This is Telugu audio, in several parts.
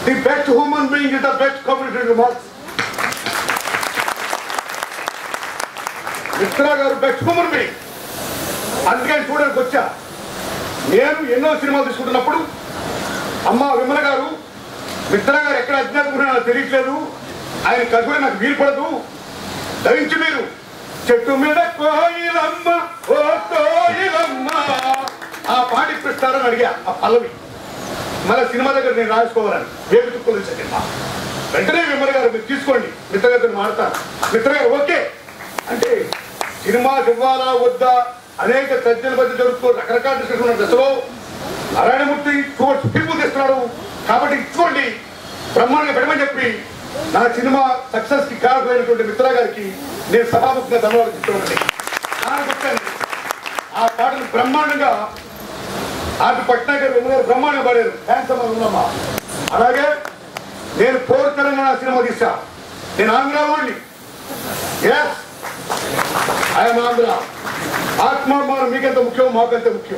The best human being is the best community Marx Mitra గారు బెస్ట్ హ్యూమన్ బీయింగ్ అందుకని చూడడానికి వచ్చా నేను ఎన్నో సినిమాలు తీసుకుంటున్నప్పుడు అమ్మ విమల గారు మిత్ర గారు ఎక్కడ అజ్ఞాతం నాకు తెలియట్లేదు ఆయన కదులు నాకు వీలు పడదు దయించి మీరు చెట్టు మీద కోయిలమ్మ ఓ కోయిలమ్మ ఆ పాట ఇప్పిస్తారని అడిగా ఆ పల్లవి మన సినిమా దగ్గర నేను రాసుకోవాలని వేగు చుక్కలు సినిమా వెంటనే విమల గారు మీరు తీసుకోండి మిత్ర గారితో మాడతాను మిత్ర గారు ఓకే అంటే సినిమా ఇవ్వాలా వద్దా అనేక చర్చల మధ్య జరుగుతూ రకరకాల డిస్కషన్ ఉన్న దశలో నారాయణమూర్తి టువర్డ్స్ పీపుల్ తెస్తున్నాడు కాబట్టి ఇచ్చుకోండి బ్రహ్మాండంగా పెట్టమని చెప్పి నా సినిమా సక్సెస్ కి కారకులైనటువంటి మిత్ర గారికి నేను సభాముఖంగా ధన్యవాదాలు చెప్తున్నానండి నాకు వచ్చాను. ఆ పాటను బ్రహ్మాండంగా ఆటి పట్నాయక్ గారు విమల గారు బ్రహ్మాండంగా పాడారు థ్యాంక్స్ అమ్మా విమలమ్మ అలాగే నేను పోర్ తెలంగాణ సినిమా తీసా నేను Andhra only yes I'm Andhra ఆత్మాభిమానం మీకెంత ముఖ్యం మాకెంత ముఖ్యం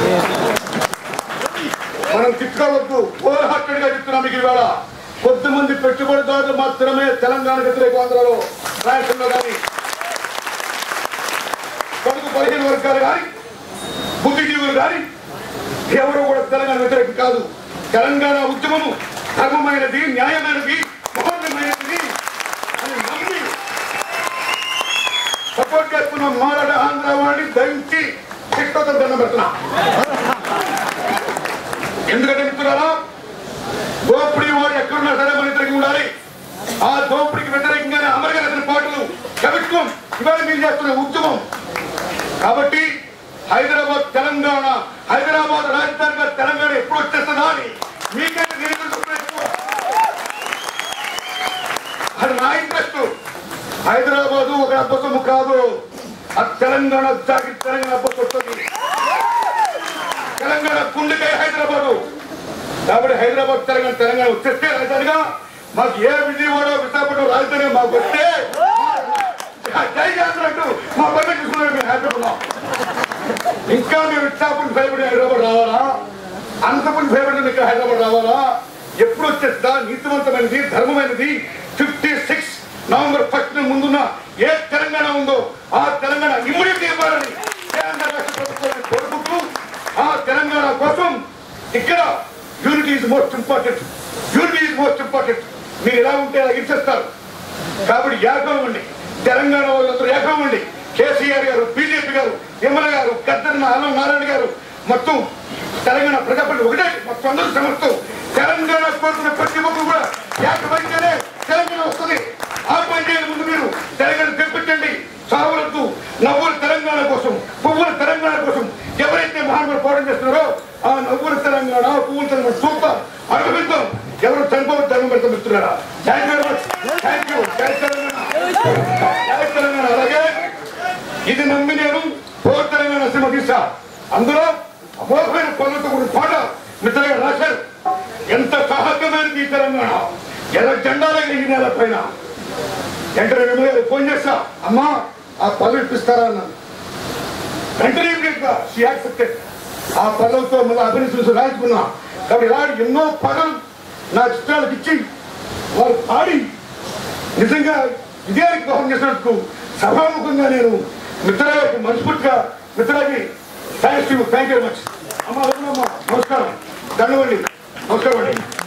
మనం తిట్టుకోవద్దు ఓవర్ హార్టెడ్ గా చెప్తున్నాం మీకు ఇవాళ కొద్దిమంది పెట్టుబడిదారులు మాత్రమే తెలంగాణ వ్యతిరేక ఆంధ్రలో రాయలసీమలో కానీ కొడుకు పదిహేను వర్గాలు కానీ బుద్ధిజీవులు కానీ ఎవరు కూడా తెలంగాణ వ్యతిరేకం కాదు తెలంగాణ ఉద్యమము ధర్మమైనది న్యాయమైనది మహోన్నతమైనది అని నమ్మి సపోర్ట్ చేస్తున్న మారడ ఆంధ్ర వాడిని దయించి శిక్షతో దండం పెడుతున్నా ఎందుకంటే మిత్రులారా దోపిడీ వాడు ఎక్కడున్నా సరే మన ఇద్దరికి ఉండాలి ఆ దోపిడీకి వ్యతిరేకంగానే అమరగలసిన పాటలు కవిత్వం ఇవాళ మీరు చేస్తున్న ఉద్యమం కాబట్టి హైదరాబాద్ తెలంగాణ హైదరాబాద్ రాజధానిగా తెలంగాణ ఎప్పుడు వచ్చేస్తుందా అని మీకంటే నేను ఎదురు ఎక్కువ. అది నా ఇంట్రెస్ట్ హైదరాబాదు ఒక అబ్బసము కాదు అది తెలంగాణ జాగి తెలంగాణ అబ్బసం వస్తుంది తెలంగాణ గుండెకాయ హైదరాబాదు కాబట్టి హైదరాబాద్ తెలంగాణ తెలంగాణ వచ్చేస్తే రాజధానిగా మాకు ఏ విజయవాడ విశాఖపట్నం రాజధాని మాకు వస్తే జై జాతర అంటూ మా పని చూసుకున్నారు మేము హ్యాపీ ఉన్నాం ఇంకా మేము విశాఖపట్నం భయపడి హైదరాబాద్ రావాలా అనంతపురం భయపడి ఇక్కడ హైదరాబాద్ రావాలా ఎప్పుడు వచ్చేస్తా నీతివంతమైనది ధర్మమైనది ఫిఫ్టీ సిక్స్ నవంబర్ ఫస్ట్ ముందున్న ఏ తెలంగాణ ఉందో ఆ తెలంగాణ ఇమ్మీడియట్ ఇవ్వాలని కేంద్ర రాష్ట్ర ప్రభుత్వాన్ని కోరుకుంటూ ఆ తెలంగాణ కోసం ఇక్కడ unity is most important unity is most important మీరు ఎలా ఉంటే అలా ఇచ్చేస్తారు కాబట్టి ఏకం అండి తెలంగాణ వాళ్ళందరూ ఏకం అండి కేసీఆర్ గారు బీజేపీ గారు విమల గారు గద్దరన్న అల్లం నారాయణ గారు మొత్తం తెలంగాణ ప్రజాపతి ఒకటే మొత్తం అందరూ సమస్తం తెలంగాణ కోరుకున్న ప్రతి ఒక్కరు కూడా ఏకమైతేనే తెలంగాణ వస్తుంది ఆ పని చేయాలి ముందు మీరు తెలంగాణ తెప్పించండి సావులద్దు నవ్వుల తెలంగాణ కోసం పువ్వుల తెలంగాణ కోసం ఎవరైతే మహానుభావులు పోరాటం చేస్తున్నారో ఆ నవ్వుల తెలంగాణ పువ్వుల తెలంగాణ చూద్దాం అనుభవిద్దాం ఎవరు చనిపోవద్దు దండం పెడతాం మిత్రులారా థ్యాంక్ యూ థ్యాంక్ యూ జై తెలంగాణ జై తెలంగాణ అలాగే ఇది నమ్మి నేను పోర్ తెలంగాణ సినిమా తీసా అందులో అమోఘమైన పనులతో కూడిన పాట మిత్రులుగా రాశారు ఎంత సాహసమైనది ఈ తెలంగాణ ఎలా జెండాలే ఈ నేల పైన వెంటనే మిమ్మల్ని ఫోన్ చేస్తా అమ్మా ఆ పనులు ఇప్పిస్తారా అన్నాను వెంటనే ఇమ్మీడియట్ గా షీ యాక్సెప్టెడ్ ఆ పనులతో మళ్ళీ అభినందన రాయించుకున్నా కాబట్టి ఇలాంటి ఎన్నో పనులు నా చిత్రాలకు ఇచ్చి వారు పాడి నిజంగా విజయానికి దోహం చేసినందుకు సభాముఖంగా నేను మిత్రులకి మనస్ఫూర్తిగా మిత్రులకి thanks thank you very much అమ్మ అమ్మ నమస్కారం దండవండి నమస్కారం అండి